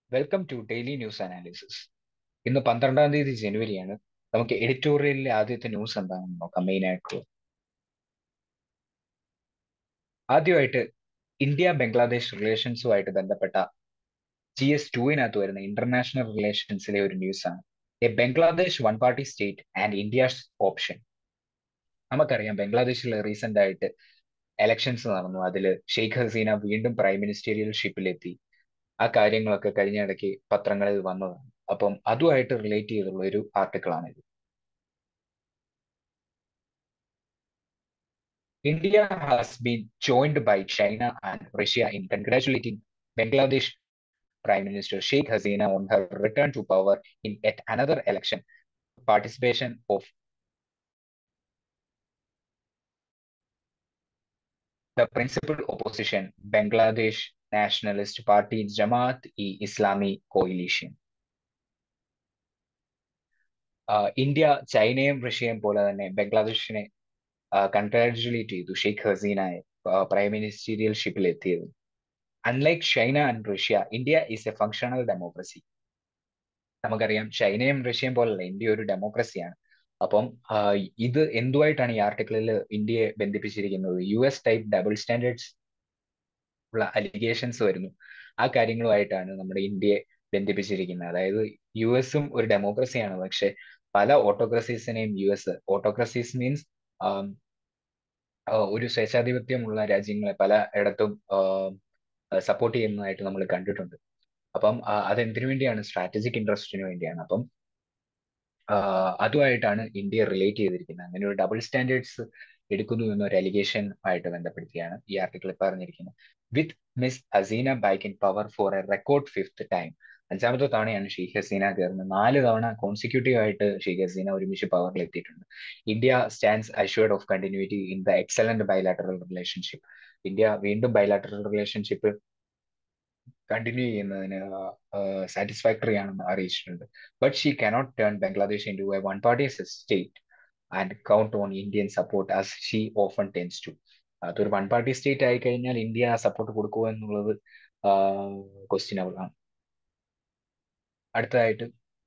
Welcome to daily news analysis ഇന്ന് പന്ത്രണ്ടാം തീയതി ജനുവരിയാണ് നമുക്ക് എഡിറ്റോറിയലിലെ ആദ്യത്തെ ന്യൂസ് എന്താണെന്ന് നോക്കാം മെയിൻ ആയിട്ടുള്ളത് ആദ്യമായിട്ട് ഇന്ത്യ ബംഗ്ലാദേശ് റിലേഷൻസുമായിട്ട് ബന്ധപ്പെട്ട ജി എസ് ടുവിനകത്ത് വരുന്ന ഇന്റർനാഷണൽ റിലേഷൻസിലെ ഒരു ന്യൂസ് ആണ് a Bangladesh one party state and India's option നമുക്കറിയാം ബംഗ്ലാദേശിൽ റീസെന്റ് ആയിട്ട് എലക്ഷൻസ് നടന്നു അതിൽ ഷെയ്ഖ് ഹസീന വീണ്ടും പ്രൈം മിനിസ്റ്റീരിയൽ ഷിപ്പിലെത്തി ആ കാര്യങ്ങളൊക്കെ കഴിഞ്ഞ ഇടയ്ക്ക് പത്രങ്ങളിൽ വന്നതാണ് അപ്പം അതുമായിട്ട് റിലേറ്റ് ചെയ്തുള്ള ഒരു ആർട്ടിക്കിൾ ആണിത് India has been joined by China and Russia in congratulating Bangladesh Prime Minister Sheikh Hasina on her return to power in yet another election. Participation of the principal opposition, Bangladesh Nationalist Party Jamaat-e-Islami Coalition. India ചൈനയും റഷ്യയും പോലെ തന്നെ ബംഗ്ലാദേശിനെ congratulate ചെയ്തു Sheikh ഹസീനയെ prime ministerial ഷിപ്പിൽ എത്തിയത് unlike China and Russia India is a functional democracy നമുക്കറിയാം ചൈനയും റഷ്യയും പോലല്ല ഇന്ത്യ ഒരു ഡെമോക്രസിയാണ് അപ്പം ഇത് എന്തുമായിട്ടാണ് ഈ ആർട്ടിക്കിളിൽ ഇന്ത്യയെ ബന്ധിപ്പിച്ചിരിക്കുന്നത് U S type double standards ഉള്ള അലിഗേഷൻസ് വരുന്നു ആ കാര്യങ്ങളുമായിട്ടാണ് നമ്മുടെ ഇന്ത്യയെ ബന്ധിപ്പിച്ചിരിക്കുന്നത് അതായത് യു എസും ഒരു ഡെമോക്രസിയാണ് പക്ഷെ പല ഓട്ടോക്രസീസിനെയും യു എസ് ഓട്ടോക്രസീസ് മീൻസ് ഒരു സ്വേച്ഛാധിപത്യമുള്ള രാജ്യങ്ങളെ പല ഇടത്തും സപ്പോർട്ട് ചെയ്യുന്നതായിട്ട് നമ്മൾ കണ്ടിട്ടുണ്ട് അപ്പം അതെന്തിനു വേണ്ടിയാണ് സ്ട്രാറ്റജിക് ഇൻട്രസ്റ്റിന് വേണ്ടിയാണ് അപ്പം അതുമായിട്ടാണ് ഇന്ത്യ റിലേറ്റ് ചെയ്തിരിക്കുന്നത് അങ്ങനെ ഒരു ഡബിൾ സ്റ്റാൻഡേർഡ്സ് എടുക്കുന്നു എന്നൊരു അലിഗേഷൻ ആയിട്ട് ബന്ധപ്പെടുത്തിയാണ് ഈ ആർട്ടിക്കിൾ പറഞ്ഞിരിക്കുന്നത് with miss Hasina back in power for a record fifth time അഞ്ചാമത്തെ തവണയാണ് ഷെയ്ഖ് ഹസീന കയറുന്നത് നാല് തവണ കോൺസിക്യൂട്ടീവ് ആയിട്ട് ഷെയ്ഖ് ഹസീന ഒരുമിച്ച് പവറിൽ എത്തിയിട്ടുണ്ട് India stands assured of continuity in the excellent bilateral relationship India വീണ്ടും ബൈലാറ്ററൽ റിലേഷൻഷിപ്പ് കണ്ടിന്യൂ ചെയ്യുന്നതിന് സാറ്റിസ്ഫാക്ടറി ആണെന്ന് അറിയിച്ചിട്ടുണ്ട് but she cannot turn Bangladesh into a one party state and count on Indian support as she often tends to അതൊരു one party state ആയി കഴിഞ്ഞാൽ India support കൊടുക്കുക എന്നുള്ളത് questionable ആണ് അടുത്തതായിട്ട്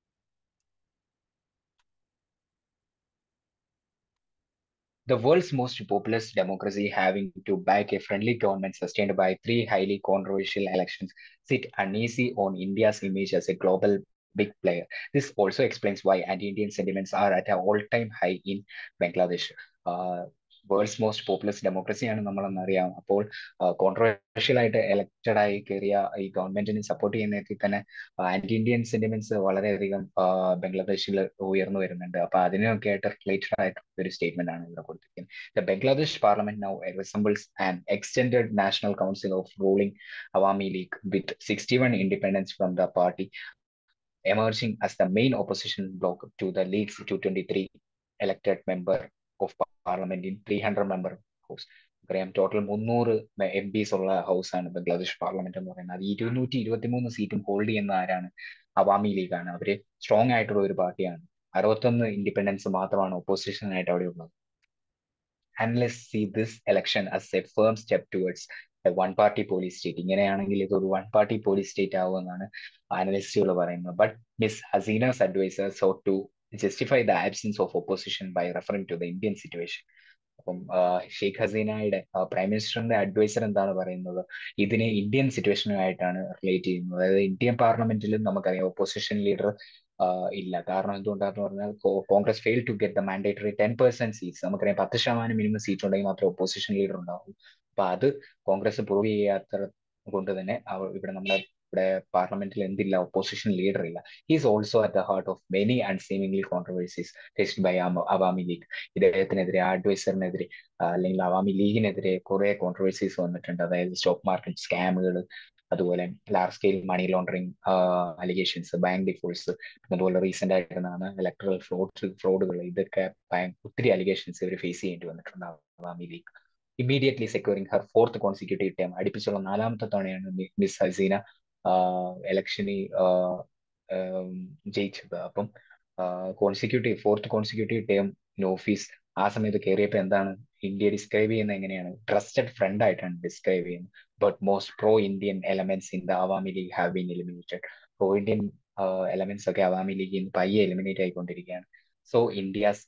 The world's most populous democracy having to back a friendly government sustained by three highly controversial elections sit uneasy on India's image as a global big player. This also explains why anti-Indian sentiments are at an all-time high in Bangladesh. Uh, world's most populous ഡെമോക്രസിയാണ് നമ്മളെന്നറിയാം അപ്പോൾ controversial ആയിട്ട് elected ആയി കയറിയ ഈ ഗവൺമെന്റിനെ support ചെയ്യുന്നതിൽ തന്നെ ആന്റി ഇന്ത്യൻ സെന്റിമെന്റ്സ് വളരെയധികം ബംഗ്ലാദേശിൽ ഉയർന്നു വരുന്നുണ്ട് അപ്പൊ അതിനൊക്കെ ആയിട്ട് റിലേറ്റഡ് ആയിട്ടുള്ള ഒരു സ്റ്റേറ്റ്മെന്റ് ആണ് ഇവിടെ കൊടുത്തിരിക്കുന്നത് the Bangladesh parliament now resembles an extended national council of ruling Awami League with sixty one independents from the party emerging as the main opposition bloc to the League's 223 elected member of parliament in 300 member house. അറിയാം total മുന്നൂറ് MPs ഉള്ള house ആണ് Bangladesh parliament എന്ന് പറയുന്നത് അത് ഇരുന്നൂറ്റി ഇരുപത്തി മൂന്ന് സീറ്റും ഹോൾഡ് ചെയ്യുന്ന ആരാണ് അവാമി ലീഗാണ് അവര് സ്ട്രോങ് ആയിട്ടുള്ള ഒരു പാർട്ടിയാണ് അറുപത്തൊന്ന് ഇൻഡിപെൻഡൻസ് മാത്രമാണ് ഒപ്പോസിഷൻ ആയിട്ട് അവിടെ ഉള്ളത് analysts see this election as a firm step towards one party police state ഇങ്ങനെയാണെങ്കിൽ ഇത് ഒരു വൺ പാർട്ടി പോലീസ് സ്റ്റേറ്റ് ആവുമെന്നാണ് അനലിസ്റ്റുകൾ പറയുന്നത് but miss Hasina's adviser sought to justify the absence of opposition by referring to the Indian situation അപ്പം ഷെയ്ഖ് ഹസീനയുടെ prime മിനിസ്റ്ററിന്റെ adviser എന്താണ് പറയുന്നത് ഇതിനെ ഇന്ത്യൻ സിറ്റുവേഷനുമായിട്ടാണ് റിലേറ്റ് ചെയ്യുന്നത് അതായത് ഇന്ത്യൻ പാർലമെന്റിലും നമുക്കറിയാം ഒപ്പോസിഷൻ ലീഡർ ഇല്ല കാരണം എന്തുകൊണ്ടാന്ന് പറഞ്ഞാൽ Congress fail to get the mandatory ten percent seats നമുക്കറിയാം പത്ത് ശതമാനം മിനിമം സീറ്റ് ഉണ്ടെങ്കിൽ മാത്രമേ ഒപ്പോസിഷൻ ലീഡർ ഉണ്ടാവൂ അപ്പൊ അത് കോൺഗ്രസ് പ്രൂവ് ചെയ്യാത്ത കൊണ്ട് തന്നെ ഇവിടെ നമ്മുടെ ഇവിടെ പാർലമെന്റിൽ എന്തില്ല ഒപ്പോസിഷൻ ലീഡർ ഇല്ല he's also at the heart of many and seemingly controversies faced by Awami League ഇദ്ദേഹത്തിനെതിരെ അഡ്വൈസറിനെതിരെ അല്ലെങ്കിൽ അവാമി ലീഗിനെതിരെ കുറെ കോൺട്രവേഴ്സീസ് വന്നിട്ടുണ്ട് അതായത് സ്റ്റോക്ക് മാർക്കറ്റ് സ്കാമുകൾ അതുപോലെ large scale money laundering allegations bank defaults അതുപോലെ റീസെന്റ് ആയിരുന്നാണ് ഇലക്ട്രൽ ഫ്രോഡ് ഫ്രോഡുകൾ ഇതൊക്കെ ഒത്തിരി അലിഗേഷൻസ് ഇവർ ഫേസ് ചെയ്യേണ്ടി വന്നിട്ടുണ്ട് Awami League immediately securing her fourth consecutive time അടുപ്പിച്ചുള്ള നാലാമത്തെ തവണയാണ് മിസ് ഹസീന ഇലക്ഷനിൽ ജയിച്ചത് അപ്പം consecutive fourth consecutive term in office ആ സമയത്ത് കയറിയപ്പോൾ എന്താണ് ഇന്ത്യ ഡിസ്ക്രൈബ് ചെയ്യുന്നത് എങ്ങനെയാണ് ട്രസ്റ്റഡ് ഫ്രണ്ട് ആയിട്ടാണ് ഡിസ്ക്രൈബ് ചെയ്യുന്നത് but most pro Indian elements in the Awami League have been eliminated pro Indian elements ഒക്കെ അവാമി ലീഗിൽ നിന്ന് പയ്യെ എലിമിനേറ്റ് ആയിക്കൊണ്ടിരിക്കുകയാണ് so India's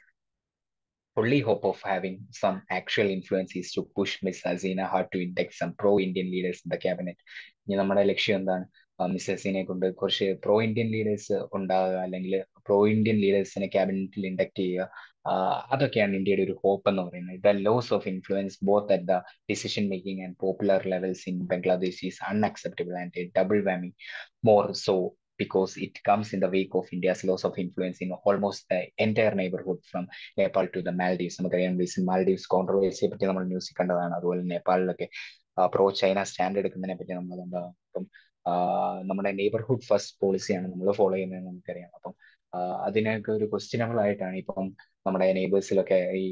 only hope of having some actual influence is to push Miss Hasina hard to induct some pro-Indian leaders in the cabinet. ഇനി നമ്മുടെ ലക്ഷ്യം എന്താണ് miss ഹസീനെ കൊണ്ട് കുറച്ച് പ്രോ ഇന്ത്യൻ ലീഡേഴ്സ് ഉണ്ടാകുക അല്ലെങ്കിൽ പ്രോ ഇന്ത്യൻ ലീഡേഴ്സിനെ ക്യാബിനറ്റിൽ ഇൻഡക്ട് ചെയ്യുക അതൊക്കെയാണ് ഇന്ത്യയുടെ ഒരു ഹോപ്പ് എന്ന് പറയുന്നത് the loss of influence both at the decision making and popular levels in Bangladesh is unacceptable and a double whammy more so because it comes in the wake of India's loss of influence in almost the entire neighborhood from Nepal to the Maldives നമുക്കറിയാം recent Maldives കോൺട്രവേഴ്സിയെ പറ്റി നമ്മൾ ന്യൂസിൽ കണ്ടതാണ് അതുപോലെ നേപ്പാളിലൊക്കെ pro China stand എടുക്കുന്നതിനെ പറ്റി നമ്മൾ കണ്ടതാണ് അപ്പം നമ്മുടെ നെയ്ബർഹുഡ് ഫസ്റ്റ് പോളിസിയാണ് നമ്മൾ ഫോളോ ചെയ്യുന്നത് നമുക്കറിയാം അപ്പം അതിനൊക്കെ ഒരു ക്വസ്റ്റ്യനബിൾ ആയിട്ടാണ് ഇപ്പം നമ്മുടെ നെയ്ബേഴ്സിലൊക്കെ ഈ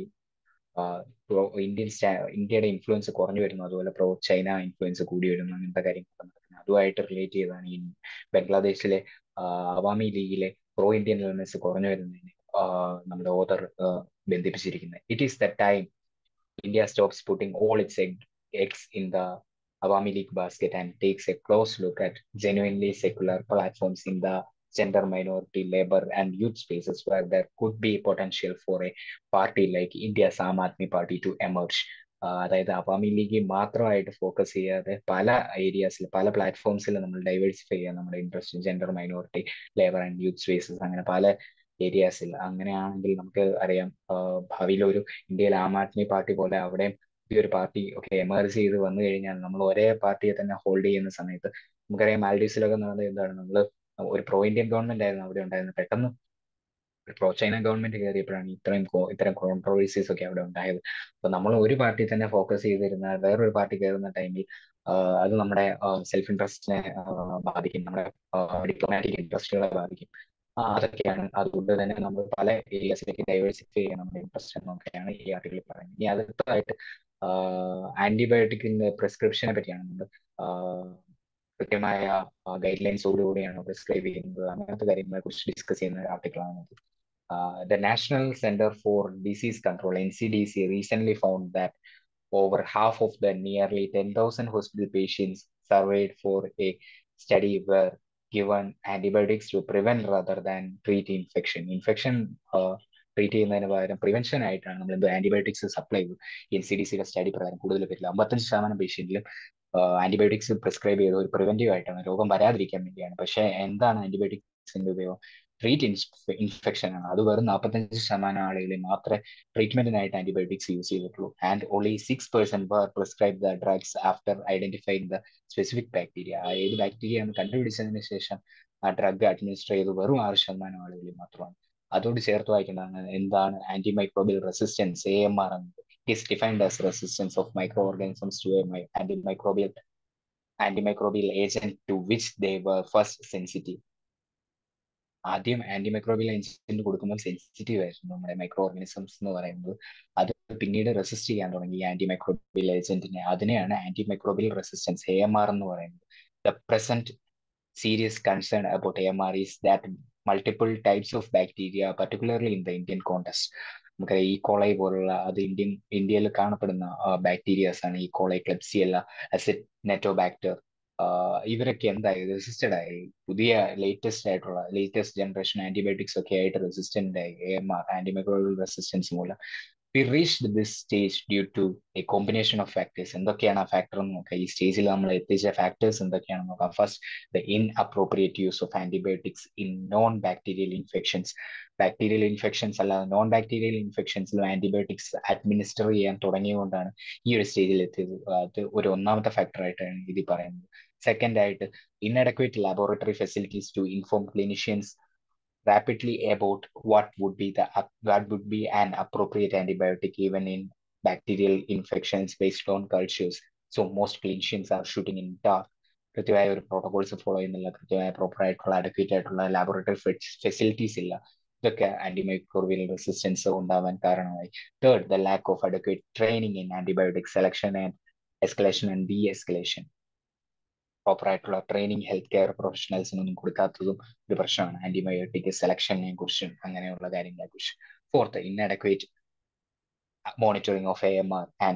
പ്രോ ഇന്ത്യൻ ഇന്ത്യയുടെ ഇൻഫ്ലുവൻസ് കുറഞ്ഞു വരുന്നു അതുപോലെ പ്രോ ചൈന ഇൻഫ്ലുവൻസ് കൂടി വരുന്നു അങ്ങനത്തെ കാര്യങ്ങളൊക്കെ നടക്കുന്നത് അതുമായിട്ട് റിലേറ്റ് ചെയ്താണ് ഈ ബംഗ്ലാദേശിലെ അവാമി ലീഗിലെ പ്രോ ഇന്ത്യൻ എലമെന്റ്സ് കുറഞ്ഞു വരുന്നതിന് നമ്മുടെ ഓതർ ബന്ധിപ്പിച്ചിരിക്കുന്നത് it is the time India stops putting all its eggs in the Awami League basket and takes a close look at genuinely secular platforms in the gender minority, labor, and youth spaces where there could be potential for a party like India's Aam Aadmi Party to emerge. അതായത് Awami league മാത്രമായിട്ട് focus ചെയ്യാതെ പല ഏരിയാസിൽ പല പ്ലാറ്റ്ഫോംസിൽ നമ്മൾ diversify ചെയ്യുക നമ്മുടെ interest gender minority labour and youth spaces അങ്ങനെ പല ഏരിയാസിൽ അങ്ങനെയാണെങ്കിൽ നമുക്ക് അറിയാം ഭാവിയിൽ ഒരു ഇന്ത്യയിൽ ആം ആദ്മി പാർട്ടി പോലെ അവിടെ ഈ ഒരു പാർട്ടി ഒക്കെ എമർജ് ചെയ്ത് വന്നു കഴിഞ്ഞാൽ നമ്മൾ ഒരേ പാർട്ടിയെ തന്നെ ഹോൾഡ് ചെയ്യുന്ന സമയത്ത് നമുക്കറിയാം മാൽഡീവ്സിലൊക്കെ നടന്നത് എന്താണ് നമ്മൾ ഒരു പ്രോ ഇന്ത്യൻ ഗവൺമെന്റ് ആയിരുന്നു അവിടെ ഉണ്ടായിരുന്നത് പെട്ടെന്ന് പ്രോ ചൈന ഗവൺമെന്റ് കയറിയപ്പോഴാണ് ഇത്രയും ഇത്തരം കോൺട്രവേഴ്സീസ് ഒക്കെ അവിടെ ഉണ്ടായത് അപ്പൊ നമ്മൾ ഒരു പാർട്ടി തന്നെ ഫോക്കസ് ചെയ്തിരുന്ന വേറൊരു പാർട്ടി കയറുന്ന ടൈമിൽ അത് നമ്മുടെ സെൽഫ് ഇൻട്രസ്റ്റിനെ ബാധിക്കും നമ്മുടെ ഡിപ്ലോമാറ്റിക് ഇൻട്രസ്റ്റുകളെ ബാധിക്കും അതൊക്കെയാണ് അതുകൊണ്ട് തന്നെ നമ്മൾ പല ഏരിയാസിലേക്ക് ഡൈവേഴ്സിഫൈ ചെയ്യാൻ നമ്മുടെ ഇൻട്രസ്റ്റ് എന്നൊക്കെയാണ് ഈ ആർട്ടിക്കിൾ പറയുന്നത് ഇനി അടുത്തതായിട്ട് ആന്റിബയോട്ടിക്കിന്റെ പ്രിസ്ക്രിപ്ഷനെ പറ്റിയാണ് നമ്മൾ കൃത്യമായ ഗൈഡ് ലൈൻസോടുകൂടിയാണ് പ്രിസ്ക്രൈബ് ചെയ്യുന്നത് അങ്ങനത്തെ കാര്യങ്ങളെ കുറിച്ച് ഡിസ്കസ് ചെയ്യുന്ന ഒരു ആർട്ടിക്കിളാണ് the national centre for disease control N C D C recent found that over half of the nearly 10,000 hospital patients surveyed for a study were given antibiotics to prevent rather than treat infection. Infection uh, treat ചെയ്യുന്നതിന് പകരം prevention ആയിട്ടാണ് നമ്മൾ എന്തോ antibiotics supply ചെയ്തു N C D സിയുടെ study പ്രകാരം കൂടുതൽ പേരിൽ അമ്പത്തഞ്ച് ശതമാനം പേഷ്യന്റിലും ആന്റിബയോട്ടിക്സ് പ്രിസ്ക്രൈബ് ചെയ്ത ഒരു പ്രിവെന്റീവ് ആയിട്ടാണ് രോഗം വരാതിരിക്കാൻ വേണ്ടിയാണ് പക്ഷേ എന്താണ് ആന്റിബയോട്ടിക്സിന്റെ ഉപയോഗം ട്രീറ്റ് ഇൻഫെക്ഷൻ ആണ് അത് വെറും നാൽപ്പത്തഞ്ച് ശതമാനം ആളുകളിൽ മാത്രമേ ട്രീറ്റ്മെന്റിനായിട്ട് ആന്റിബയോട്ടിക്സ് യൂസ് ചെയ്തിട്ടുള്ളൂ and only six percent were prescribe the drugs after identifying the specific bacteria ഏത് ബാക്ടീരിയ എന്ന് കണ്ടുപിടിച്ചതിന് ശേഷം ആ ഡ്രഗ് അഡ്മിനിസ്റ്റർ ചെയ്ത് വെറും ആറ് ശതമാനം ആളുകളിൽ മാത്രമാണ് അതോട് ചേർത്ത് വായിക്കേണ്ടതാണ് എന്താണ് anti microbial resistance A M R എന്നത് it defined as resistance of micro organisms to anti microbial anti microbial agent to which they were first sensitive ആദ്യം ആന്റി മൈക്രോബിയൽ ഏജന്റ് കൊടുക്കുമ്പോൾ സെൻസിറ്റീവ് ആയിരുന്നു നമ്മുടെ മൈക്രോ ഓർഗാനിസംസ് എന്ന് പറയുന്നത് അത് പിന്നീട് resist ചെയ്യാൻ തുടങ്ങി ഈ ആന്റി മൈക്രോബിയൽ ഏജന്റിനെ അതിനെയാണ് anti microbial resistance A M R എന്ന് പറയുന്നത് the present serious concern about AMR is that multiple types of bacteria, particularly in the Indian context, നമുക്കറിയാം ഈ കോളൈ പോലുള്ള അത് ഇന്ത്യൻ ഇന്ത്യയിൽ കാണപ്പെടുന്ന ബാക്ടീരിയാസ് ആണ് ഈ കോളൈ ക്ലെപ്സിയല്ല അസിഡ് നെറ്റോബാക്ടർ ഇവരൊക്കെ എന്തായി റെസിസ്റ്റഡ് ആയി പുതിയ ലേറ്റസ്റ്റ് ആയിട്ടുള്ള ലേറ്റസ്റ്റ് ജനറേഷൻ ആന്റിബയോട്ടിക്സ് ഒക്കെ ആയിട്ട് റെസിസ്റ്റന്റ് ആയി എം ആർ ആന്റിമൈക്രോബിയൽ റെസിസ്റ്റൻസ് മൂലം we reached this stage due to a combination of factors എന്തൊക്കെയാണ് ആ ഫാക്ടർ എന്ന് നോക്കാം ഈ സ്റ്റേജിൽ നമ്മൾ എത്തിച്ച ഫാക്ടേഴ്സ് എന്തൊക്കെയാണെന്ന് നോക്കാം first the in appropriate use of antibiotics in non bacterial infections bacterial infections അല്ലാതെ നോൺ ബാക്ടീരിയൽ ഇൻഫെക്ഷൻസിലും ആന്റിബയോട്ടിക്സ് അഡ്മിനിസ്റ്റർ ചെയ്യാൻ തുടങ്ങിയതുകൊണ്ടാണ് ഈ ഒരു സ്റ്റേജിൽ എത്തിയത് അത് ഒരു ഒന്നാമത്തെ ഫാക്ടർ ആയിട്ടാണ് ഇതിൽ പറയുന്നത് സെക്കൻഡ് ആയിട്ട് inadequate laboratory facilities to inform clinicians rapidly about what would be the what would be an appropriate antibiotic even in bacterial infections based on cultures. So most clinicians are shooting in dark. കൃത്യമായ ഒരു protocols follow ചെയ്യുന്നില്ല കൃത്യമായ proper ആയിട്ടുള്ള അഡക്വേറ്റ് ആയിട്ടുള്ള laboratory facilities ഇല്ല ഇതൊക്കെ antimicrobial resistance ഉണ്ടാവാൻ കാരണമായി third the lack of adequate training in antibiotic selection and escalation and de escalation proper ആയിട്ടുള്ള ട്രെയിനിങ് ഹെൽത്ത് കെയർ പ്രൊഫഷണൽസിനൊന്നും കൊടുക്കാത്തതും ഒരു പ്രശ്നമാണ് ആന്റിബയോട്ടിക് സെലക്ഷനെ കുറിച്ചും അങ്ങനെയുള്ള കാര്യങ്ങളെ കുറിച്ച് fourth inadequate monitoring of A M R and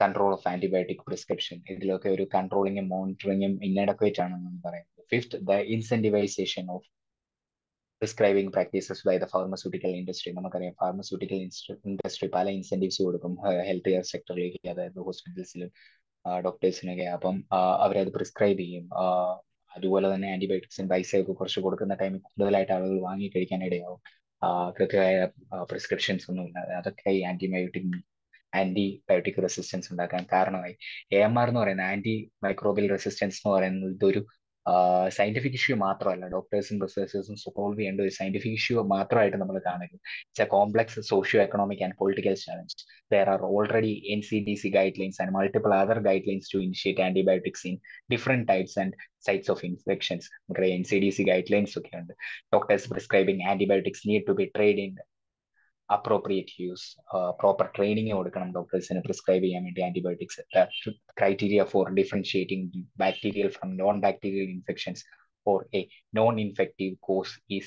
control of antibiotic prescription ഇതിലൊക്കെ ഒരു കൺട്രോളിങ്ങും മോണിറ്ററിങ്ങും ഇന്നഡക്വേറ്റ് ആണെന്നാണ് പറയുന്നത് fifth the incentivisation of prescribing practices by the pharmaceutical industry നമുക്കറിയാം ഫാർമസ്യൂട്ടിക്കൽ ഇൻഡസ്ട്രി പല ഇൻസെന്റീവ്സ് കൊടുക്കും ഹെൽത്ത് കെയർ സെക്ടറിലേക്ക് അതായത് ഹോസ്പിറ്റൽസിലും ഡോക്ടേഴ്സിനൊക്കെ അപ്പം അവരത് പ്രിസ്ക്രൈബ് ചെയ്യും അതുപോലെ തന്നെ ആന്റിബയോട്ടിക്സിന് പൈസയൊക്കെ കുറച്ച് കൊടുക്കുന്ന ടൈമിൽ കൂടുതലായിട്ട് ആളുകൾ വാങ്ങി കഴിക്കാനിടയാവും കൃത്യമായ പ്രിസ്ക്രിപ്ഷൻസ് ഒന്നും ഇല്ലാതെ അതൊക്കെ ഈ ആന്റിബയോട്ടിക് ആന്റിബയോട്ടിക് റെസിസ്റ്റൻസ് ഉണ്ടാക്കാൻ കാരണമായി എ എം ആർ എന്ന് പറയുന്ന ആന്റി മൈക്രോബിയൽ റെസിസ്റ്റൻസ് എന്ന് പറയുന്നത് ഇതൊരു സയന്റിഫിക് ഇഷ്യൂ മാത്രമല്ല ഡോക്ടേഴ്സും റിസർച്ചേഴ്സും സോൾവ് ചെയ്യേണ്ട ഒരു സയന്റിഫിക് ഇഷ്യൂ മാത്രമായിട്ട് നമ്മൾ കാണരുത് it's a complex socio economic and political challenge there are already N C D C guidelines and multiple other guidelines to initiate antibiotics in different types and sites of infections നമുക്കറിയാം N C D C guidelines ഒക്കെ ഉണ്ട് doctors prescribing antibiotics need to be trained in appropriate use proper training കൊടുക്കണം ഡോക്ടേഴ്സിന് prescribe ചെയ്യാൻ വേണ്ടി antibiotics criteria for differentiating bacterial from non-bacterial infections or a non-infective cause is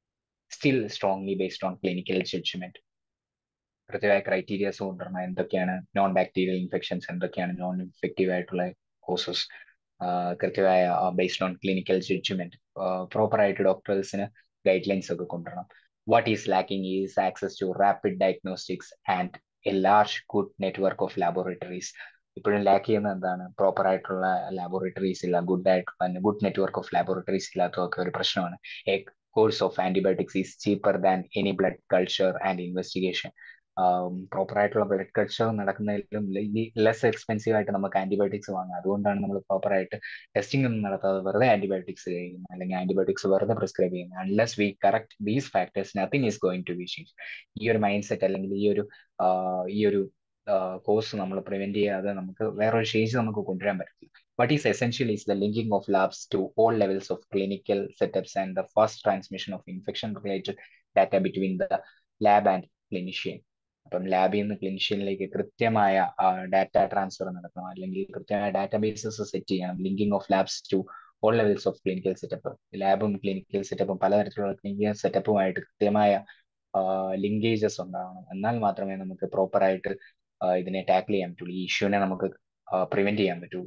still strongly based on clinical judgment. കൃത്യമായ criterias കൊണ്ടുവരണം എന്തൊക്കെയാണ് non bacterial infections എന്തൊക്കെയാണ് non infective ആയിട്ടുള്ള causes കൃത്യമായ based on clinical judgment proper ആയിട്ട് ഡോക്ടേഴ്സിന് guidelines ഒക്കെ കൊണ്ടുവരണം what is lacking is access to rapid diagnostics and a large good network of laboratories ഇപ്പോഴും ലാക്ക് ചെയ്യുന്നത് എന്താണ് പ്രോപ്പർ ആയിട്ടുള്ള ലാബോറട്ടറീസ് ഇല്ല ഗുഡ് ആയിട്ടുള്ള ഗുഡ് നെറ്റ്വർക്ക് ഓഫ് ലാബോറട്ടറീസ് ഇല്ലാത്തതൊക്കെ ഒരു പ്രശ്നമാണ് a course of antibiotics is cheaper than any blood culture and investigation proper ആയിട്ടുള്ള ബ്ലഡ് കൾച്ചർ നടക്കുന്നതിലും ലെസ് എക്സ്പെൻസീവ് ആയിട്ട് നമുക്ക് ആന്റിബയോട്ടിക്സ് വാങ്ങാം അതുകൊണ്ടാണ് നമ്മൾ പ്രോപ്പർ ആയിട്ട് ടെസ്റ്റിംഗ് ഒന്നും നടത്താതെ വെറുതെ ആന്റിബയോട്ടിക്സ് കഴിക്കുന്നത് അല്ലെങ്കിൽ ആന്റിബയോട്ടിക്സ് വെറുതെ പ്രിസ്ക്രൈബ് ചെയ്യുന്നത് unless we correct these factors nothing is going to be change ഈ ഒരു മൈൻഡ് സെറ്റ് അല്ലെങ്കിൽ ഈ ഒരു ഈ ഒരു കോഴ്സ് നമ്മൾ പ്രിവെന്റ് ചെയ്യാതെ നമുക്ക് വേറൊരു ചേഞ്ച് നമുക്ക് കൊണ്ടുവരാൻ പറ്റില്ല what is essential is the linking of labs to all levels of clinical setups and the fast transmission of infection related data between the lab and clinician അപ്പം ലാബിൽ നിന്ന് ക്ലിനിഷ്യനിലേക്ക് കൃത്യമായ ഡാറ്റ ട്രാൻസ്ഫർ നടക്കണം അല്ലെങ്കിൽ കൃത്യമായ ഡാറ്റാബേസസ് സെറ്റ് ചെയ്യണം linking of labs to all levels of clinical setup ലാബും ക്ലിനിക്കൽ സെറ്റപ്പും പലതരത്തിലുള്ള ക്ലിനിക്കൽ സെറ്റപ്പുമായിട്ട് കൃത്യമായ ലിങ്കേജസ് ഉണ്ടാവണം എന്നാൽ മാത്രമേ നമുക്ക് പ്രോപ്പർ ആയിട്ട് ഇതിനെ ടാക്കിൾ ചെയ്യാൻ പറ്റുള്ളൂ ഈ ഇഷ്യൂവിനെ നമുക്ക് പ്രിവെന്റ് ചെയ്യാൻ പറ്റുള്ളൂ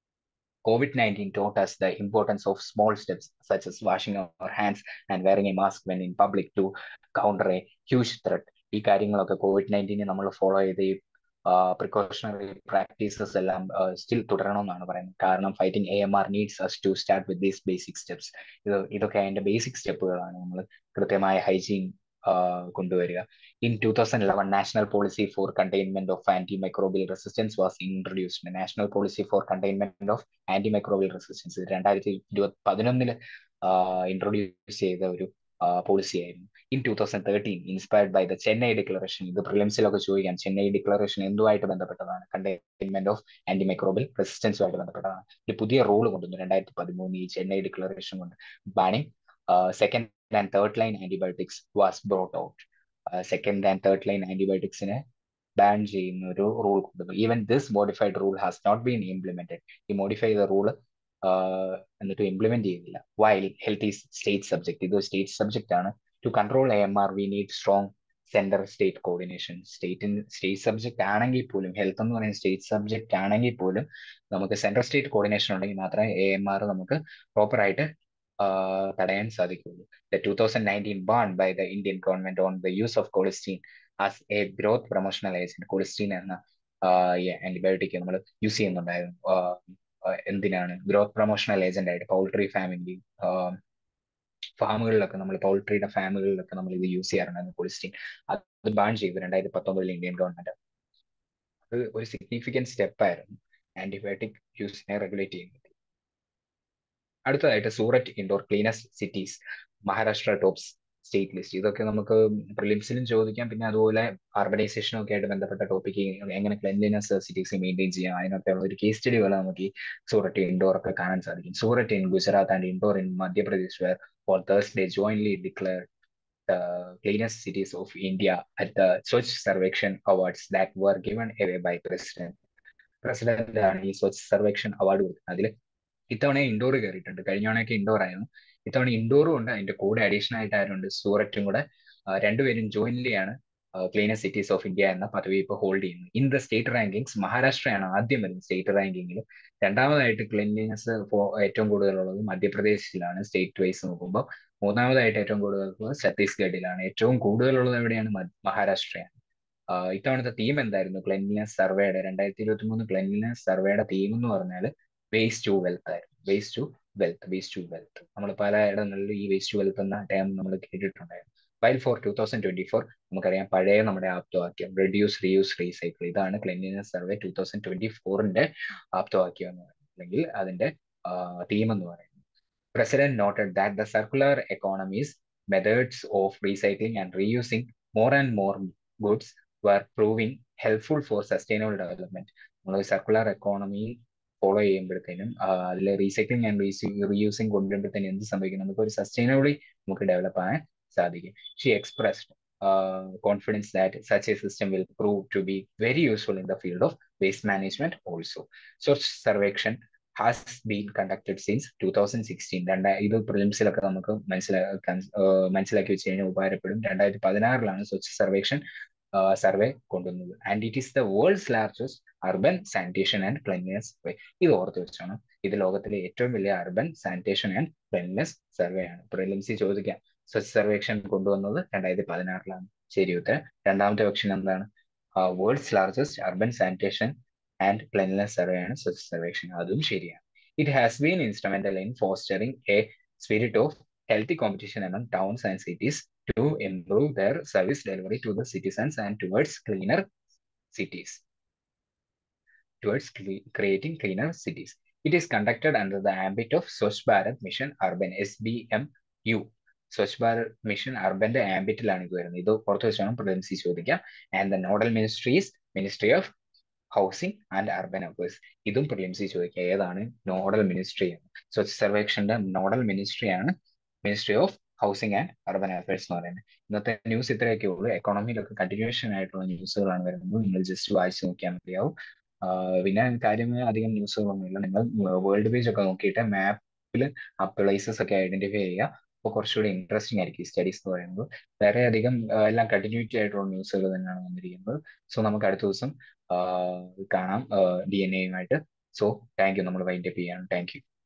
COVID-19 taught us the importance of small steps such as washing our hands and wearing a mask when in public to counter a huge threat. ഈ കാര്യങ്ങളൊക്കെ കോവിഡ് നയൻറ്റീനെ നമ്മൾ ഫോളോ ചെയ്ത് ഈ പ്രിക്കോഷണറി പ്രാക്ടീസസ് എല്ലാം സ്റ്റിൽ തുടരണമെന്നാണ് പറയുന്നത് കാരണം fighting A M R needs us to start with these basic steps ഇത് ഇതൊക്കെ അതിന്റെ ബേസിക് സ്റ്റെപ്പുകളാണ് നമ്മൾ കൃത്യമായ ഹൈജീൻ കൊണ്ടുവരിക in two thousand eleven national policy for containment of anti microbial resistance was introduced national policy for containment of anti microbial resistance രണ്ടായിരത്തി ഇരുപത്തി പതിനൊന്നില് ഇൻട്രൊഡ്യൂസ് ചെയ്ത ഒരു പോളിസി ആയിരുന്നു in two thousand thirteen inspired by the Chennai declaration ഇത് പ്രിലിംസിലൊക്കെ ചോദിക്കാം Chennai declaration എന്തുമായിട്ട് ബന്ധപ്പെട്ടതാണ് കണ്ടെയ്ൻമെന്റ് ഓഫ് ആന്റി മൈക്രോബിയൽ റെസിസ്റ്റൻസുമായിട്ട് ബന്ധപ്പെട്ടതാണ് ഒരു പുതിയ റൂൾ കൊണ്ടുവന്നു രണ്ടായിരത്തി പതിമൂന്ന് ഈ ചെന്നൈ ഡിക്ലറേഷൻ കൊണ്ട് banning second and third line antibiotics was brought out second and third line ആന്റിബയോട്ടിക്സിനെ ബാൻ ചെയ്യുന്ന ഒരു റൂൾ കൊണ്ടുവന്നു even this modified rule has not been implemented ഈ മോഡിഫൈ ചെയ്ത റൂൾ എന്നിട്ട് ഇംപ്ലിമെന്റ് ചെയ്യുന്നില്ല while health is state subject ഇത് state subject ആണ് to control A M R we need strong centre state coordination സ്റ്റേറ്റിന് സ്റ്റേറ്റ് സബ്ജക്ട് ആണെങ്കിൽ പോലും health എന്ന് പറയുന്ന സ്റ്റേറ്റ് സബ്ജക്ട് ആണെങ്കിൽ പോലും നമുക്ക് സെൻട്രൽ സ്റ്റേറ്റ് കോർഡിനേഷൻ ഉണ്ടെങ്കിൽ മാത്രമേ എ എം ആർ നമുക്ക് പ്രോപ്പർ ആയിട്ട് തടയാൻ സാധിക്കുള്ളൂ the two thousand nineteen ban by the Indian government on the use of colistin as a growth promotional agent colistin എന്ന ആന്റിബയോട്ടിക് നമ്മൾ യൂസ് ചെയ്യുന്നുണ്ടായിരുന്നു എന്തിനാണ് ഗ്രോത്ത് പ്രൊമോഷണൽ ഏജന്റ് ആയിട്ട് പൗൾട്രി ഫാമിലി ഫാമുകളിലൊക്കെ നമ്മൾ പൗൾട്രിയുടെ ഫാമുകളിലൊക്കെ നമ്മൾ ഇത് യൂസ് ചെയ്യാറുണ്ടായിരുന്നു കൊളിസ്റ്റീൻ അത് ബാൻ ചെയ്തു രണ്ടായിരത്തി പത്തൊമ്പതിൽ ഇന്ത്യൻ ഗവൺമെന്റ് അത് ഒരു സിഗ്നിഫിക്കൻറ്റ് സ്റ്റെപ്പ് ആയിരുന്നു ആന്റിബയോട്ടിക് യൂസിനെ റെഗുലേറ്റ് ചെയ്യുന്നത് അടുത്തതായിട്ട് Surat Indore cleanest cities Maharashtra tops state list ഇതൊക്കെ നമുക്ക് പ്രിലിംസിലും ചോദിക്കാം പിന്നെ അതുപോലെ അർബനൈസേഷനും ഒക്കെ ആയിട്ട് ബന്ധപ്പെട്ട ടോപ്പിക്ക് എങ്ങനെ ക്ലെൻലിനെസ് സിറ്റീസ് മെയിൻറ്റെയിൻ ചെയ്യാം അതിനൊക്കെ ഒരു കേസ് സ്റ്റഡി പോലെ നമുക്ക് ഈ സൂററ്റ് ഇൻഡോർ ഒക്കെ കാണാൻ സാധിക്കും Surat in Gujarat and Indore in Madhya Pradesh were for Thursday jointly declare the cleanest cities of India at the Swachh Sarvekshan Awards that were given away by President. President ആണ് ഈ സ്വച്ഛ് സർവേക്ഷൻ അവാർഡ് കൊടുക്കുന്നത് അതിൽ ഇത്തവണ ഇൻഡോർ കയറിയിട്ടുണ്ട് കഴിഞ്ഞ തവണയൊക്കെ ഇൻഡോർ ആയിരുന്നു ഇത്തവണ ഇൻഡോറും ഉണ്ട് അതിന്റെ കൂടെ അഡീഷണൽ ആയിട്ട് ആരുണ്ട് സൂററ്റും കൂടെ രണ്ടുപേരും ജോയിൻലി ആണ് ക്ലീനസ്റ്റ് സിറ്റീസ് ഓഫ് ഇന്ത്യ എന്ന പദവി ഇപ്പോൾ ഹോൾഡ് ചെയ്യുന്നു ഇൻ ദ സ്റ്റേറ്റ് റാങ്കിങ്സ് മഹാരാഷ്ട്രയാണ് ആദ്യം വരുന്നത് സ്റ്റേറ്റ് റാങ്കിങ്ങിൽ രണ്ടാമതായിട്ട് ക്ലീൻലിനെസ് ഏറ്റവും കൂടുതലുള്ളത് മധ്യപ്രദേശിലാണ് സ്റ്റേറ്റ് വൈസ് നോക്കുമ്പോൾ മൂന്നാമതായിട്ട് ഏറ്റവും കൂടുതൽ ഛത്തീസ്ഗഡിലാണ് ഏറ്റവും കൂടുതലുള്ളത് എവിടെയാണ് മഹാരാഷ്ട്രയാണ് ഇത്തവണത്തെ തീം എന്തായിരുന്നു ക്ലെൻലിനെസ് സർവേയുടെ രണ്ടായിരത്തി ഇരുപത്തി മൂന്ന് ക്ലെൻലിനെസ് സർവേയുടെ തീം എന്ന് പറഞ്ഞാൽ വേസ്റ്റ് ടു വെൽത്ത് ആയിരുന്നു waste to wealth waste to wealth നമ്മൾ പല ഇടങ്ങളിലും ഈ വേസ്റ്റ് ടു വെൽത്ത് എന്ന ടൈം നമ്മൾ കേട്ടിട്ടുണ്ടായിരുന്നു while for two thousand twenty four നമുക്കറിയാം പഴയ നമ്മുടെ ആപ്തവാക്യം റെഡ്യൂസ് റീയൂസ് റീസൈക്കിൾ ഇതാണ് cleanliness survey two thousand twenty ഫോറിന്റെ ആപ്തവാക്യം എന്ന് പറയുന്നത് അല്ലെങ്കിൽ അതിന്റെ തീം എന്ന് പറയുന്നത് president noted that the circular economies methods of recycling and reusing more and more goods were proving helpful for sustainable development നമ്മൾ സർക്കുലർ എക്കോണമി ഫോളോ ചെയ്യുമ്പോഴത്തേനും അതിൽ റീസൈക്ലിംഗ് ആൻഡ് റീയൂസിങ് കൊണ്ടുവരുമ്പോഴത്തേനും എന്ത് സംഭവിക്കും നമുക്ക് ഒരു സസ്റ്റൈനബിളി നമുക്ക് ഡെവലപ്പ് ആകാൻ സാധിക്കും she expressed confidence that such a system will prove to be very useful in the field of waste management also Swachh Survekshan has been conducted since two thousand sixteen രണ്ടാ ഇത് പ്രിലിംസിലൊക്കെ നമുക്ക് മനസ്സിലാക്കാൻ മനസ്സിലാക്കി വെച്ച് കഴിഞ്ഞാൽ ഉപകാരപ്പെടും രണ്ടായിരത്തി പതിനാറിലാണ് സ്വച്ഛ് സർവേക്ഷൻ സർവേ കൊണ്ടുവന്നത് and it is the world's largest urban sanitation and cleanliness survey ഇത് ഓർത്ത് വെച്ചാണ് ഇത് ലോകത്തിലെ ഏറ്റവും വലിയ urban sanitation and cleanliness survey ആണ് പ്രിലിംസി ചോദിക്കാം സ്വച്ഛ് സർവേക്ഷൻ കൊണ്ടുവന്നത് രണ്ടായിരത്തി പതിനാറിലാണ് ശരി ഉത്തരം രണ്ടാമത്തെ ഓപ്ഷൻ എന്താണ് world's largest urban sanitation and cleanliness survey ആണ് സ്വച്ഛ് സർവേക്ഷൻ അതും ശരിയാണ് it has been instrumental in fostering a spirit of healthy competition among towns and cities to improve their service delivery to the citizens and towards cleaner cities. Towards creating cleaner cities. It is conducted under the ambit of Swachh Bharat Mission Urban SBMU. Swachh Bharat mission അർബന്റെ ആംബിറ്റിലാണ് ഇത് വരുന്നത് ഇത് പുറത്തു വെച്ചാണ് പ്രിലിംസി ചോദിക്കാം and the nodal ministries ministry of housing and urban affairs ഇതും പ്രിലിംസി ചോദിക്കുക ഏതാണ് നോഡൽ മിനിസ്ട്രി എന്ന് സ്വച്ഛ് സർവേക്ഷന്റെ നോഡൽ മിനിസ്ട്രിയാണ് ministry of housing and urban affairs എന്ന് പറയുന്നത് ഇന്നത്തെ ന്യൂസ് ഇത്രയൊക്കെ ഉള്ളൂ എക്കോണമിയിലൊക്കെ കണ്ടിന്യൂഷൻ ആയിട്ടുള്ള ന്യൂസുകളാണ് വരുന്നത് നിങ്ങൾ ജസ്റ്റ് വായിച്ചു നോക്കിയാൽ മതിയാവും പിന്നെ കാര്യമായ അധികം ന്യൂസുകളൊന്നുമില്ല നിങ്ങൾ വേൾഡ് പേജ് ഒക്കെ നോക്കിയിട്ട് മാപ്പിൽ ആ പ്ലേസസ് ഒക്കെ ഐഡന്റിഫൈ ചെയ്യുക അപ്പോൾ കുറച്ചുകൂടി ഇൻട്രസ്റ്റിംഗ് ആയിരിക്കും ഈ സ്റ്റഡീസ് എന്ന് പറയുന്നത് വളരെ അധികം എല്ലാം കണ്ടിന്യൂറ്റി ആയിട്ടുള്ള ന്യൂസുകൾ തന്നെയാണ് വന്നിരിക്കുന്നത് സോ നമുക്ക് അടുത്ത ദിവസം കാണാം ഡി എൻ എയുമായിട്ട് സോ താങ്ക് യു നമ്മൾ വൈൻഡപ്പ് ചെയ്യാണ് താങ്ക് യു